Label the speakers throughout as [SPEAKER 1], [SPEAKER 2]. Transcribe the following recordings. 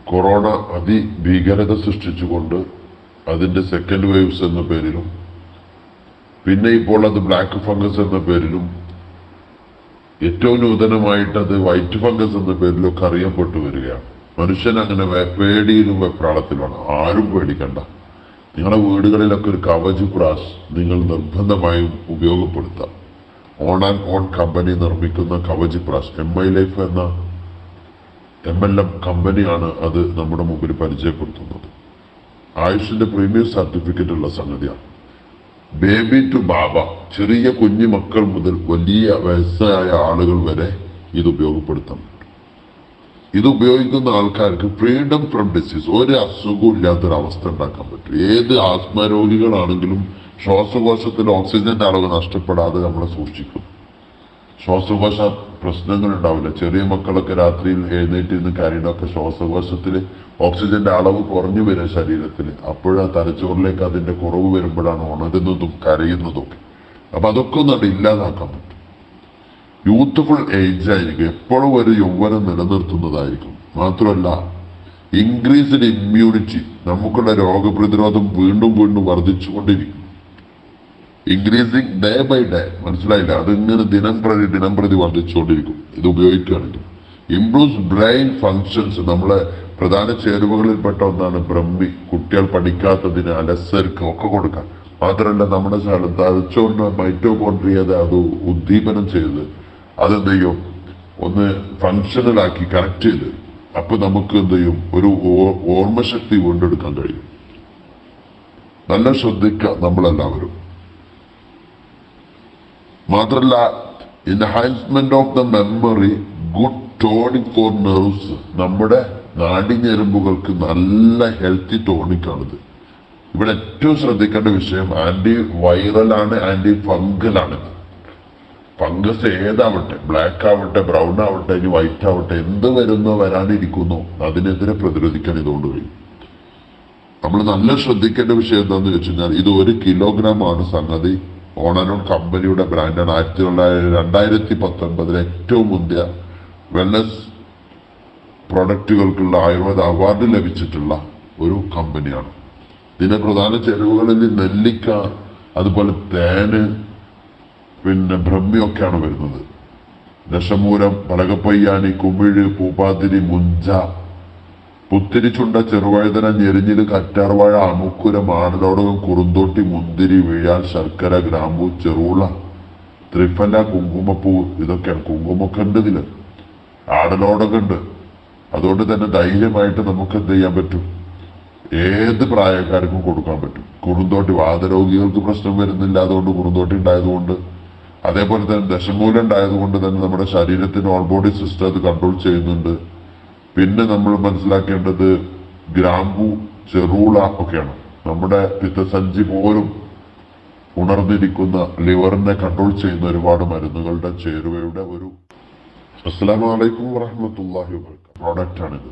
[SPEAKER 1] corona അതിഭീകരത സൃഷ്ടിച്ചുകൊണ്ട് അതിന്റെ second waves എന്ന പേരിലും പിന്നെ ഇപ്പോൾ അത് ബ്ലാക്ക് ഫംഗസ് എന്ന പേരിലും ഏറ്റവും നൂതനമായിട്ട് അത് വൈറ്റ് ഫംഗസ് എന്ന പേരിലൊക്കെ അറിയപ്പെട്ടു വരികയാണ് മനുഷ്യൻ അങ്ങനെ വെ- പേടിയിലും വെപ്രാളത്തിലുമാണ് ആരും പേടിക്കണ്ട നിങ്ങളുടെ വീടുകളിലൊക്കെ ഒരു കവച് ബ്രാസ് നിങ്ങൾ നിർബന്ധമായും ഉപയോഗപ്പെടുത്താം ഓൺ ആൻഡ് ഓൺ കമ്പനി നിർമ്മിക്കുന്ന കവച് ബ്രാസ് എം ഐ ലൈഫ് എന്ന എം എൽ എം കമ്പനിയാണ് അത് നമ്മുടെ മുമ്പിൽ പരിചയപ്പെടുത്തുന്നത് ആയുഷിന്റെ പ്രീമിയം സർട്ടിഫിക്കറ്റ് ഉള്ള സംഗതിയാണ് ബേബി ടു ബാബ ചെറിയ കുഞ്ഞു മക്കൾ മുതൽ വലിയ വയസ്സായ ആളുകൾ വരെ ഇത് ഉപയോഗപ്പെടുത്താൻ പറ്റും ഇത് ഉപയോഗിക്കുന്ന ആൾക്കാർക്ക് ഫ്രീഡം ഫ്രം ഡിസീസ് ഒരു അസുഖവും ഇല്ലാത്തൊരവസ്ഥ ഉണ്ടാക്കാൻ പറ്റും ഏത് ആസ്മ രോഗികളാണെങ്കിലും ശ്വാസകോശത്തിൽ ഓക്സിജന്റെ അളവ് നഷ്ടപ്പെടാതെ നമ്മളെ സൂക്ഷിക്കും ശ്വാസകോശ പ്രശ്നങ്ങൾ ഉണ്ടാവില്ല ചെറിയ മക്കളൊക്കെ രാത്രിയിൽ എഴുന്നേറ്റ് നിന്ന് കരയുന്നൊക്കെ ശ്വാസകോശത്തിൽ ഓക്സിജന്റെ അളവ് കുറഞ്ഞു വരും ശരീരത്തിൽ അപ്പോഴാ തലച്ചോറിലേക്ക് അതിന്റെ കുറവ് വരുമ്പോഴാണ് ഉണരുന്നതും കരയുന്നതും അപ്പൊ അതൊക്കെ ഒന്നും ഇല്ലാതാക്കാൻ പറ്റും യൂത്ത്ഫുൾ ഏജ് ആയിരിക്കും എപ്പോഴും ഒരു യൗവനം നിലനിർത്തുന്നതായിരിക്കും മാത്രമല്ല ഇൻക്രീസ്ഡ് ഇമ്മ്യൂണിറ്റി നമുക്കുള്ള രോഗപ്രതിരോധം വീണ്ടും വീണ്ടും വർദ്ധിച്ചുകൊണ്ടിരിക്കും ഇൻക്രീസിങ് ഡേ ബൈ ഡേ മനസ്സിലായില്ല അതിങ്ങനെ ദിനം പ്രതി ദിനം പ്രതി വർദ്ധിച്ചുകൊണ്ടിരിക്കും ഇത് ഉപയോഗിക്കുകയാണെങ്കിൽ ഇംപ്രൂവ്സ് ബ്രെയിൻ ഫങ്ഷൻസ് നമ്മളെ പ്രധാന ചേരുവകളിൽപ്പെട്ട ഒന്നാണ് ബ്രഹ്മി കുട്ടികൾ പഠിക്കാത്തതിന് അലസർക്ക് ഒക്കെ കൊടുക്കാം മാത്രമല്ല നമ്മുടെ സ്ഥലം തലച്ചോറിന് മൈറ്റോകോൺട്രിയത് അത് ഉദ്ദീപനം ചെയ്ത് അതെന്ത് ചെയ്യും ഒന്ന് ഫങ്ഷണലാക്കി കറക്റ്റ് ചെയ്ത് അപ്പൊ നമുക്ക് എന്ത് ചെയ്യും ഒരു ഓ- ഓർമ്മശക്തി വീണ്ടെടുക്കാൻ കഴിയും നല്ല ശ്രദ്ധിക്കുക നമ്മളെല്ലാവരും മാത്രല്ല enhancement of the memory good tonic for nerves നമ്മുടെ നാടിഞ്ഞെരുമ്പുകൾക്ക് നല്ല ഹെൽത്തി ടോണിക്കാണിത് ഇവിടെ ഏറ്റവും ശ്രദ്ധിക്കേണ്ട വിഷയം ആന്റി വൈറൽ ആണ് ആന്റി ഫംഗൽ ആണ് ഫംഗസ് ഏതാവട്ടെ ബ്ലാക്ക് ആവട്ടെ ബ്രൗൺ ആവട്ടെ ഇനി വൈറ്റ് ആവട്ടെ എന്ത് വരുന്നോ വരാനിരിക്കുന്നോ അതിനെതിരെ പ്രതിരോധിക്കാൻ ഇതുകൊണ്ട് കഴിയും നമ്മൾ നല്ല ശ്രദ്ധിക്കേണ്ട വിഷയം എന്താണെന്ന് വെച്ച് കഴിഞ്ഞാൽ ഇത് ഒരു കിലോഗ്രാം ആണ് സംഗതി ഓണനോൺ കമ്പനിയുടെ ബ്രാൻഡാണ് ആയിരത്തി തൊള്ളായിരത്തി രണ്ടായിരത്തി പത്തൊൻപതിലെ ഏറ്റവും മുന്തിയ വെൽനസ് പ്രൊഡക്റ്റുകൾക്കുള്ള ആയുർവേദ അവാർഡ് ലഭിച്ചിട്ടുള്ള ഒരു കമ്പനിയാണ് ഇതിന്റെ പ്രധാന ചെലവുകളിൽ നെല്ലിക്ക അതുപോലെ തേന് പിന്നെ ബ്രഹ്മിയൊക്കെയാണ് വരുന്നത് ദശമൂലം പലകപ്പയ്യാനി കുമിഴ് പൂപ്പാതിരി മുഞ്ച പുത്തിരിച്ചുണ്ട ചെറുവഴുതന ഞെരിഞ്ഞില് കറ്റാർവാഴ അമുക്കുരം ആടലോടകം കുറുന്തോട്ടി മുന്തിരി വീഴാൽ ശർക്കര ഗ്രാമ്പു ചെറുള ത്രിഫല കുങ്കുമപ്പൂ ഇതൊക്കെയാണ് കുങ്കുമൊക്കെ ഉണ്ട് ഇതില് ആടലോടകം ഉണ്ട് അതുകൊണ്ട് തന്നെ ധൈര്യമായിട്ട് നമുക്ക് എന്ത് ചെയ്യാൻ പറ്റും ഏത് പ്രായക്കാർക്കും കൊടുക്കാൻ പറ്റും കുറുന്തോട്ടി വാതരോഗികൾക്ക് പ്രശ്നം വരുന്നില്ല അതുകൊണ്ട് കുറുന്തോട്ടി ഉണ്ടായതുകൊണ്ട് അതേപോലെ തന്നെ ദശമൂലം ഉണ്ടായതുകൊണ്ട് തന്നെ നമ്മുടെ ശരീരത്തിന്റെ ഓൾ ബോഡി സിസ്റ്റം അത് കൺട്രോൾ ചെയ്യുന്നുണ്ട് പിന്നെ നമ്മൾ മനസ്സിലാക്കേണ്ടത് ഗ്രാമ്പു ചെറൂള ഒക്കെയാണ് നമ്മുടെ പിത്തസഞ്ചി പോലും ഉണർന്നിരിക്കുന്ന ലിവറിനെ കൺട്രോൾ ചെയ്യുന്ന ഒരുപാട് മരുന്നുകളുടെ ചേരുവയുടെ ഒരു അസ്സലാമു അലൈക്കും വറഹ്മത്തുള്ളാഹി വബറകാതുഹു പ്രോഡക്റ്റ് ആണിത്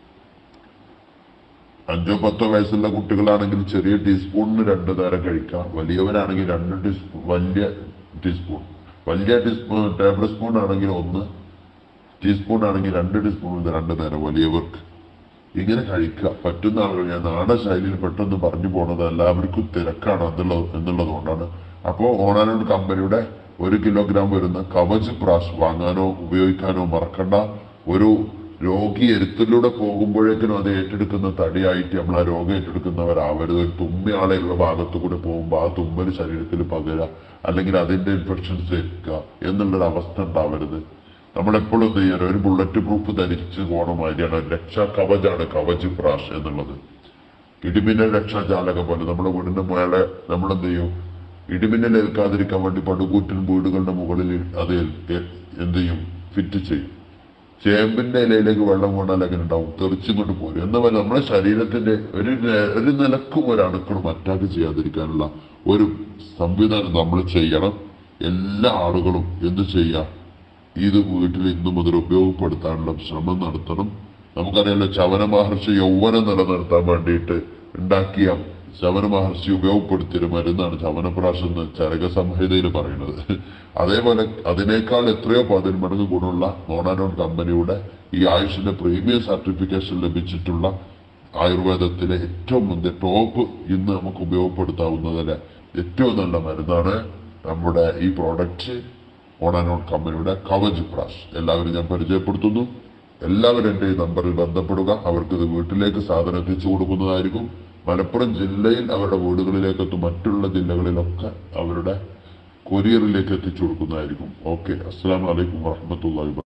[SPEAKER 1] അഞ്ചോ പത്തോ വയസ്സുള്ള കുട്ടികളാണെങ്കിൽ ചെറിയ ടീസ്പൂണിന് രണ്ട് നേരം കഴിക്കാം വലിയവരാണെങ്കിൽ രണ്ട് ടീസ്പൂൺ വലിയ ടീസ്പൂൺ വലിയ ടീസ്പൂൺ ടേബിൾ സ്പൂൺ ആണെങ്കിൽ ഒന്ന് ടീസ്പൂൺ ആണെങ്കിൽ രണ്ട് ടീസ്പൂൺ ഇത് രണ്ട് നേരം വലിയവർക്ക് ഇങ്ങനെ കഴിക്കുക പറ്റുന്ന ആളുകൾ ഞാൻ നാടൻ ശൈലിയിൽ പെട്ടെന്ന് പറഞ്ഞു പോണത് എല്ലാവർക്കും തിരക്കാണ് എന്നുള്ളത് എന്നുള്ളത് കൊണ്ടാണ് അപ്പോൾ ഓണാനോട് കമ്പനിയുടെ ഒരു കിലോഗ്രാം വരുന്ന കവച് പ്രാഷ് വാങ്ങാനോ ഉപയോഗിക്കാനോ മറക്കണ്ട ഒരു രോഗി എരുത്തിലൂടെ പോകുമ്പോഴേക്കിനും അത് ഏറ്റെടുക്കുന്ന തടിയായിട്ട് നമ്മൾ ആ രോഗം ഏറ്റെടുക്കുന്നവരാവരുത് ഒരു തുമ്മിയാളെയുള്ള ഭാഗത്തു കൂടെ പോകുമ്പോൾ ആ തുമ്മൽ ശരീരത്തിൽ പകരുക അല്ലെങ്കിൽ അതിന്റെ ഇൻഫെക്ഷൻസ് ഏൽക്കുക എന്നുള്ളൊരു അവസ്ഥ ഉണ്ടാവരുത് നമ്മളെപ്പോഴും എന്ത് ചെയ്യാൻ ഒരു ബുള്ളറ്റ് പ്രൂഫ് ധരിച്ച് പോണ മാതിരിയാണ് രക്ഷാ കവചാണ് കവച് പ്രാഷ് എന്നുള്ളത് ഇടിമിന്നൽ രക്ഷാജാലകം പോലെ നമ്മുടെ വീടിന്റെ മേലെ നമ്മൾ എന്ത് ചെയ്യും ഇടിമിന്നൽ ഏൽക്കാതിരിക്കാൻ വേണ്ടി പടുകൂറ്റൻ വീടുകളുടെ മുകളിൽ അത് ഏൽ- ഏ- എന്ത് ചെയ്യും ഫിറ്റ് ചെയ്യും ചേമ്പിന്റെ ഇലയിലേക്ക് വെള്ളം കൊണ്ടാൽ അങ്ങനെ ഉണ്ടാവും തെറിച്ചും കൊണ്ട് പോരും എന്ന പോലെ നമ്മുടെ ശരീരത്തിന്റെ ഒരു നെ- ഒരു നിലക്കും ഒരു അണുക്കളും അറ്റാക്ക് ചെയ്യാതിരിക്കാനുള്ള ഒരു സംവിധാനം നമ്മൾ ചെയ്യണം എല്ലാ ആളുകളും എന്ത് ചെയ്യാം ഇത് വീട്ടിൽ ഇന്നു മുതൽ ഉപയോഗപ്പെടുത്താനുള്ള ശ്രമം നടത്തണം നമുക്കറിയാലോ ചവന മഹർഷി യൗവനം നിലനിർത്താൻ വേണ്ടിയിട്ട് ഉണ്ടാക്കിയ ശവന മഹർഷി ഉപയോഗപ്പെടുത്തിയൊരു മരുന്നാണ് ചവനപ്രാശം എന്ന് ചരക സംഹിതയിൽ പറയുന്നത് അതേപോലെ അതിനേക്കാൾ എത്രയോ പതിന്മടങ്ങ് ഗുണമുള്ള നോണാനോൺ കമ്പനിയുടെ ഈ ആയുഷിന്റെ പ്രീമിയം സർട്ടിഫിക്കേഷൻ ലഭിച്ചിട്ടുള്ള ആയുർവേദത്തിലെ ഏറ്റവും മുന്തിയ ടോപ്പ് ഇന്ന് നമുക്ക് ഉപയോഗപ്പെടുത്താവുന്നതിലെ ഏറ്റവും നല്ല മരുന്നാണ് നമ്മുടെ ഈ പ്രോഡക്റ്റ് ഓണാനോൺ കമ്പനിയുടെ കവച് പ്രാഷ് എല്ലാവരും ഞാൻ പരിചയപ്പെടുത്തുന്നു എല്ലാവരും എൻ്റെ ഈ നമ്പറിൽ ബന്ധപ്പെടുക അവർക്ക് ഇത് വീട്ടിലേക്ക് സാധനം എത്തിച്ചു കൊടുക്കുന്നതായിരിക്കും മലപ്പുറം ജില്ലയിൽ അവരുടെ വീടുകളിലേക്കെത്തും മറ്റുള്ള ജില്ലകളിലൊക്കെ അവരുടെ കൊറിയറിലേക്ക് എത്തിച്ചു കൊടുക്കുന്നതായിരിക്കും ഓക്കെ അസ്സാം വലൈക്കും വാഹമത്തല്ലാ